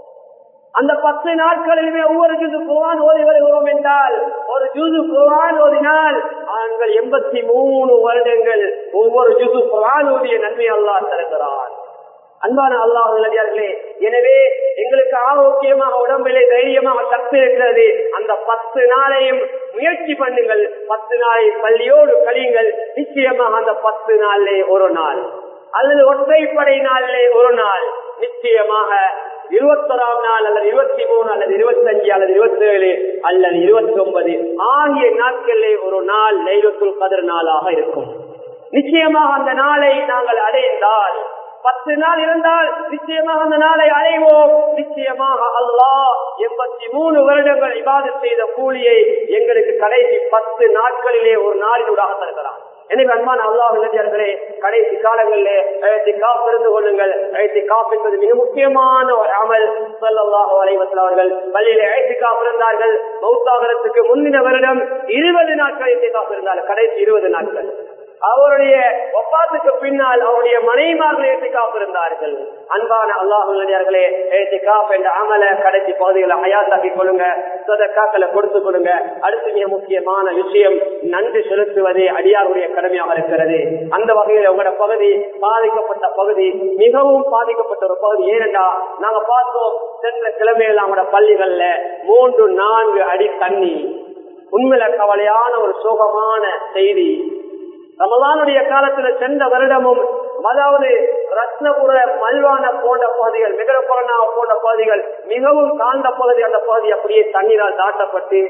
Speaker 1: அந்த பத்து நாட்களிலுமே ஒவ்வொரு ஜூது குரான் ஓதி வருகிறோம் என்றால் ஒரு ஜூது குரான் ஓதினால் ஆண்கள் எண்பத்தி மூணு வருடங்கள் ஒவ்வொரு ஜூது குரான் ஓதிய நன்மை அல்லாஹ் தருகிறான் அன்பான அல்லாஹ் நல்லடியார்களே எனவே எங்களுக்கு ஆரோக்கியமாக உடம்பிலே தைரியமாக சக்தி இருக்கிறது அந்த பத்து நாளையும் முயற்சி பண்ணுங்கள் பத்து நாளை பள்ளியோடு கழியுங்கள் நிச்சயமாக அந்த பத்து நாளிலே ஒரு நாள் அல்லது ஒற்றைப்படை நாளிலே ஒரு நாள் நிச்சயமாக இருபத்தொராம் நாள் அல்லது இருபத்தி மூணு அல்லது இருபத்தஞ்சு அல்லது இருபத்தி ஏழு அல்லது இருபத்தி ஒன்பது ஆகிய நாட்களிலே ஒரு நாள் லைலத்துல் கதிர் நாளாக இருக்கும் நிச்சயமாக அந்த நாளை நாங்கள் அடைந்தால் பத்து நாள் இருந்தால் நிச்சயமாக அந்த நாளை அடைவோம் நிச்சயமாக அல்லாஹ் எண்பத்தி மூணு வருடங்கள் இபாது செய்த கூலியை எங்களுக்கு கடைசி பத்து நாட்களிலே ஒரு நாளினூடாக தருகிறான் எனவே அன்பான அல்லாஹ் இளைஞர்களே கடைசி காலங்களிலே அழைத்து காப்பு இருந்து கொள்ளுங்கள் அழைத்து காப்பு என்பது மிக முக்கியமான ஒரு அமல் சொல்லல்லாஹு அலைவசல் அவர்கள் பள்ளியிலே அழைத்து காப்பு இருந்தார்கள் மௌத்தாகரத்துக்கு முந்தின வருடம் இருபது நாட்கள் அழைத்து காப்பு இருந்தார்கள் கடைசி இருபது நாட்கள் அவருடைய ஒப்பாத்துக்கு பின்னால் அவருடைய மனைவிமார்கள் ஏற்றிக்காப்பு இருந்தார்கள் அன்பான அல்லாஹர்களே ஏற்றிக்காப் என்ற அமல கடைசி பகுதிகளை அயாத்தாக்கி கொள்ளுங்க சொதக்காக்களை கொடுத்து கொடுங்க அடுத்து மிக முக்கியமான விஷயம் நன்றி செலுத்துவதே அடியாருடைய கடமையாக இருக்கிறது அந்த வகையில் உங்களோட பகுதி பாதிக்கப்பட்ட பகுதி மிகவும் பாதிக்கப்பட்ட ஒரு பகுதி ஏனென்றா நாங்க பார்த்தோம் சென்ற கிழமையில் அவங்களோட பள்ளிகள்ல மூன்று நான்கு அடி தண்ணி உண்மையில கவலையான ஒரு சோகமான செய்தி ரமலானுடைய காலத்துல சென்ற வருடமும் அதாவது ரத்னபுர மல்வான போன்ற பகுதிகள் மிகரபுரணா போன்ற பகுதிகள் மிகவும் தாழ்ந்த பகுதி அந்த பகுதி அப்படியே தண்ணீரால் தாட்டப்பட்டு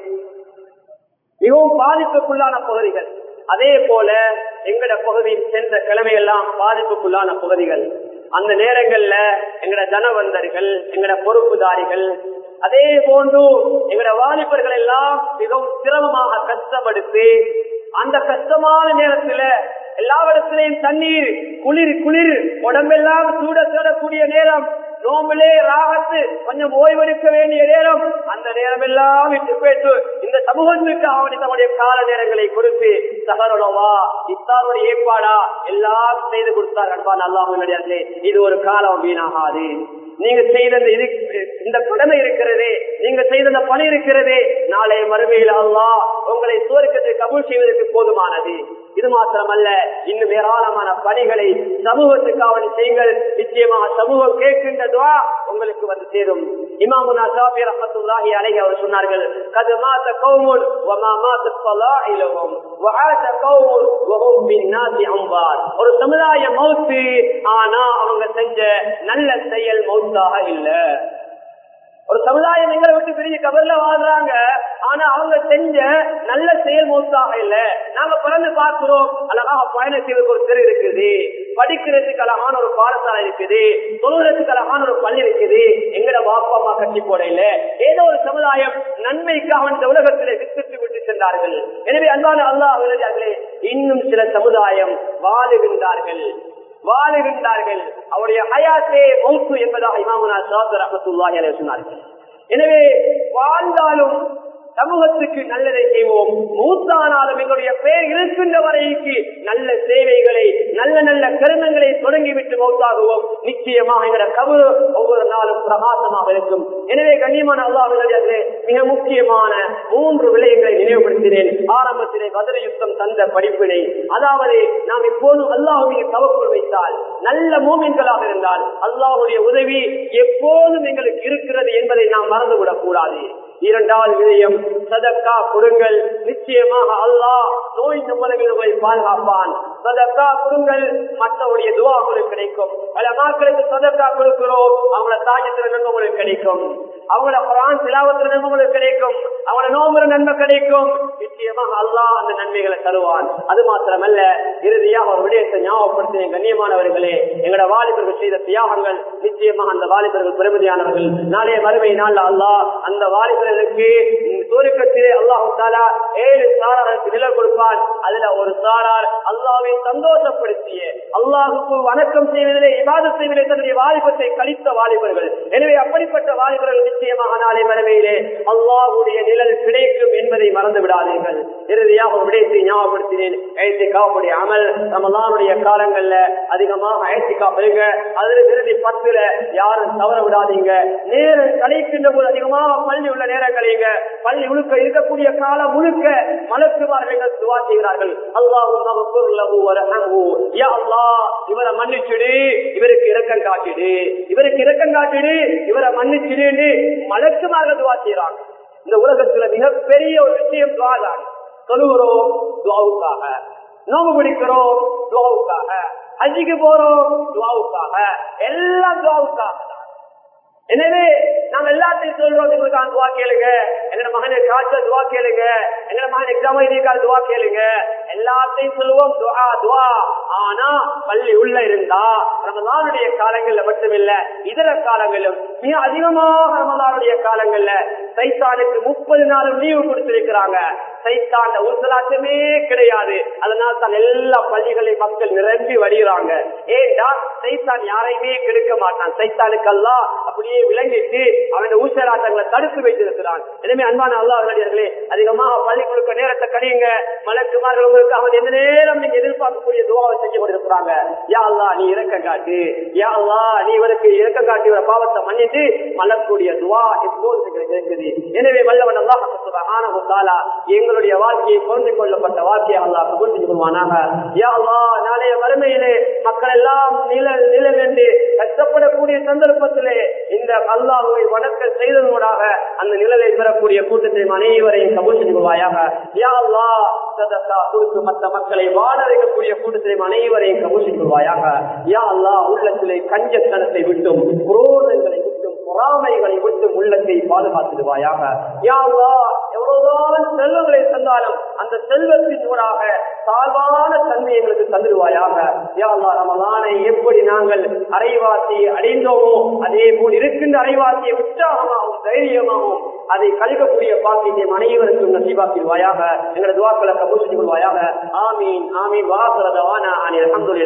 Speaker 1: மிகவும் பாதிப்புக்குள்ளான பகுதிகள் அதே போல எங்கட பகுதியில் சென்ற கிழமையெல்லாம் பாதிப்புக்குள்ளான பகுதிகள் அந்த நேரங்கள்ல எங்கட தனவந்தர்கள் எங்கட பொறுப்புதாரிகள் அதே போன்று எங்கட வாலிபர்கள் எல்லாம் மிகவும் சிரமமாக கஷ்டப்படுத்தி அந்த கஷ்டமான நேரத்துல எல்லாவிடத்திலையும் தண்ணீர் குளிர் குளிர் உடம்பெல்லாம் சூட சூடக்கூடிய நேரம் நோம்பிலே ராகத்து கொஞ்சம் ஓய்வெடுக்க வேண்டிய நேரம் அந்த நேரம் எல்லாம் விட்டு போயிட்டு இந்த சமூகத்திற்கு அவனை தம்முடைய கால நேரங்களை கொடுத்து சகரோவா இத்தாருடைய ஏற்பாடா எல்லாம் செய்து கொடுத்தார் அன்பான் அல்லாஹே இது ஒரு காலம் வீணாகாது நீங்க செய்த இது இந்த கடமை இருக்கிறதே நீங்க செய்த இந்த பணி இருக்கிறதே நாளை மறுமையில் அல்லா உங்களை சுவர்க்கத்தை கபூல் செய்வதற்கு போதுமானது இது மாத்திரமல்ல இன்னும் ஏராளமான பணிகளை சமூகத்துக்கு அவன் செய்யுங்கள் நிச்சயமாக சமூகம் கேட்கின்ற துவா உங்களுக்கு வந்து சேரும் இமாமுனா சாபி ரஹமத்துல்லாஹி அலைஹி அவர் சொன்னார்கள் கது மாத கௌமுன் வமா மாத ஸலாயிலஹும் வஆத கௌமுன் வஹும் பின்னாசி அம்பார் ஒரு சமுதாய மௌத்து ஆனா அவங்க செஞ்ச நல்ல செயல் மௌத்தாக இல்ல ஒரு சமுதாயம் எங்களை விட்டு பெரிய கபர்ல வாழ்றாங்க ஆனா அவங்க செஞ்ச நல்ல செயல் மௌத்தாக இல்ல நாங்க பிறந்து பார்க்கிறோம் அழகாக பயணம் செய்வதற்கு ஒரு தெரு இருக்குது படிக்கிறதுக்கு அழகான ஒரு பாடசாலை இருக்குது தொழுகிறதுக்கு அழகான ஒரு பள்ளி இருக்குது எங்கட வாப்பா அம்மா கட்டி போட இல்ல ஏதோ ஒரு சமுதாயம் நன்மைக்காக இந்த உலகத்திலே வித்துட்டு விட்டு சென்றார்கள் எனவே அன்பான அல்லாஹ் அவர்களே இன்னும் சில சமுதாயம் வாழுகின்றார்கள் வாழுகின்றார்கள் அவருடைய ஹயாத்தே மௌத்து என்பதாக இமாமுனா சாதர் அகத்துல்லாஹி சொன்னார்கள் எனவே வாழ்ந்தாலும் சமூகத்துக்கு நல்லதை செய்வோம் மூத்தானாலும் எங்களுடைய பெயர் இருக்கின்ற வரைக்கு நல்ல சேவைகளை நல்ல நல்ல கருணங்களை தொடங்கிவிட்டு மௌத்தாகுவோம் நிச்சயமாக எங்களோட கபரு ஒவ்வொரு நாளும் பிரகாசமாக இருக்கும் எனவே கண்ணியமான அல்லாஹர்களே மிக முக்கியமான மூன்று விடயங்களை நினைவுபடுத்தினேன் ஆரம்பத்திலே பதில யுத்தம் தந்த படிப்பினை அதாவது நாம் எப்போதும் அல்லாஹுடைய தவக்குள் வைத்தால் நல்ல மூமின்களாக இருந்தால் அல்லாஹுடைய உதவி எப்போதும் எங்களுக்கு இருக்கிறது என்பதை நாம் மறந்துவிடக் கூடாது இரண்டாவது விடயம் சதக்கா கொடுங்கள் நிச்சயமாக அல்லாஹ் நோய் நம்மளை பாதுகாப்பான் சதக்கா கொடுங்கள் மற்றவருடைய துவா உங்களுக்கு கிடைக்கும் பல மக்களுக்கு சதக்கா கொடுக்கிறோம் அவங்கள தாயத்துல நன்மை உங்களுக்கு கிடைக்கும் அவங்கள குரான் சிலாவத்துல நன்மை உங்களுக்கு கிடைக்கும் அவங்கள நோம்புற நன்மை கிடைக்கும் நிச்சயமாக அல்லாஹ் அந்த நன்மைகளை தருவான் அது மாத்திரமல்ல இறுதியாக ஒரு விடயத்தை ஞாபகப்படுத்தின கண்ணியமானவர்களே எங்களோட வாலிபர்கள் செய்த தியாகங்கள் நிச்சயமாக அந்த வாலிபர்கள் பெருமதியானவர்கள் நாளைய மறுமை நாள் அல்லாஹ் அந்த வாலிபர்களுக்கு சூரியக்கத்திலே அல்லாஹு தாலா ஏழு சாராருக்கு நிலை கொடுப்பான் அதுல ஒரு சாரார் அல்லாவை சந்தோஷப்படுத்திய அல்லாஹுக்கு வணக்கம் செய்வதிலே இவாத செய்வதிலே தன்னுடைய வாலிபத்தை கழித்த வாலிபர்கள் எனவே அப்படிப்பட்ட வாலிபர்கள் நிச்சயமாக நாளை மறுமையிலே அல்லாஹுடைய நிழல் கிடைக்கும் என்பதை மறந்து விடாதீர்கள் இறுதியாக ஒரு விடயத்தை ஞாபகப்படுத்தினேன் ஐத்திகாவுடைய அமல் ரமலானுடைய காலங்கள்ல அதிகமாக ஐத்திகா பெருங்க அதுல இறுதி பத்துல யாரும் தவற விடாதீங்க நேரம் கழிக்கின்ற போது அதிகமாக பள்ளி உள்ள நேரம் கழியுங்க பள்ளி முழுக்க இருக்கக்கூடிய காலம் முழுக்க மலக்குமார்கள் துவா செய்கிறார்கள் அல்லாஹ் இவரை மன்னிச்சுடு இவருக்கு இரக்கம் காட்டிடு இவருக்கு இரக்கம் காட்டிடு இவரை மன்னிச்சிடு மலக்குமார்கள் துவா செய்யறாங்க இந்த உலகத்துல மிகப்பெரிய ஒரு விஷயம் துவா தான் சொல்லுகிறோம் துவாவுக்காக நோம்பு பிடிக்கிறோம் துவாவுக்காக அஜிக்கு போறோம் துவாவுக்காக எல்லாம் துவாவுக்காக தான் எனவே நாங்க எல்லாத்தையும் சொல்றோம் எங்களுக்கான துவா கேளுங்க எங்க மகனை காய்ச்சல் துவா கேளுங்க எங்க மகன் எக்ஸாம் எழுதியிருக்காரு துவா கேளுங்க எல்லாத்தையும் சொல்லுவோம் துவா துவா ஆனா பள்ளி உள்ள இருந்தா ரமதானுடைய காலங்கள்ல மட்டுமில்ல இதர காலங்களிலும் மிக அதிகமாக ரமதானுடைய காலங்கள்ல சைத்தானுக்கு முப்பது நாளும் லீவு கொடுத்திருக்கிறாங்க சைத்தாண்ட உசலாட்டமே கிடையாது அதனால தான் எல்லா பள்ளிகளையும் மக்கள் நிரம்பி வருகிறாங்க ஏண்டா சைத்தான் யாரையுமே கெடுக்க மாட்டான் சைத்தானுக்கெல்லாம் அப்படியே விளங்கிட்டு அவன் ஊசலாட்டங்களை தடுத்து வைத்திருக்கிறான் எனவே அன்பான அல்லாஹர்களே அதிகமாக பள்ளிக்குழுக்க நேரத்தை கடியுங்க மலக்குமார்கள் உங்களுக்கு அவன் எந்த நேரம் நீங்க எதிர்பார்க்கக்கூடிய துவாவை செஞ்சு கொண்டிருக்கிறாங்க யா அல்லா நீ இறக்கம் காட்டு யா அல்லா நீ இவருக்கு இறக்கம் காட்டி இவர பாவத்தை மன்னித்து மலக்கூடிய துவா எப்போது கிடைக்கிறது எனவே வல்லவன் அல்லாஹ் சுப்ஹானஹு தஆலா எங்களுடைய வாழ்க்கையை தோன்றிக் கொள்ளப்பட்ட வாழ்க்கையை அல்லாஹ் கபூல் செஞ்சு கொள்வானாக யா அல்லாஹ் நாளைய வறுமையிலே மக்கள் எல்லாம் நில நிலவென்று கஷ்டப்படக்கூடிய சந்தர்ப்பத்திலே இந்த அல்லாஹுவை வணக்க செய்ததோடாக அந்த நிழலை பெறக்கூடிய கூட்டத்தை அனைவரையும் கபூல் செஞ்சு கொள்வாயாக யா அல்லாஹ் சதக்கா கொடுத்து மற்ற மக்களை வாழ வைக்கக்கூடிய கூட்டத்தை அனைவரையும் கபூல் செஞ்சு கொள்வாயாக யா அல்லாஹ் உள்ளத்திலே கஞ்சத்தனத்தை விட்டும் குரோதங்களை விட்டும் பொறாமைகளை விட்டும் உள்ளத்தை பாதுகாத்துடுவாயாக யா அல்லாஹ் எவ்வளவுதான் செல்வங்களை தந்தாலும் அந்த செல்வத்தின் ஊடாக தாழ்வான தன்மை எங்களுக்கு தந்துடுவாயாக யா அல்லாஹ் ரமலானை எப்படி நாங்கள் அரைவாசி அடைந்தோமோ அதே போல் இருக்கின்ற அரைவாசியை உற்சாகமாகவும் தைரியமாகவும் அதை கழிக்கக்கூடிய பாக்கியத்தை அனைவருக்கும் நசிபாக்கிடுவாயாக எங்களது துவாக்களை கபூல் செஞ்சு கொள்வாயாக ஆமீன் ஆமீன் வாசலதவான அனில் அஹமதுல்லா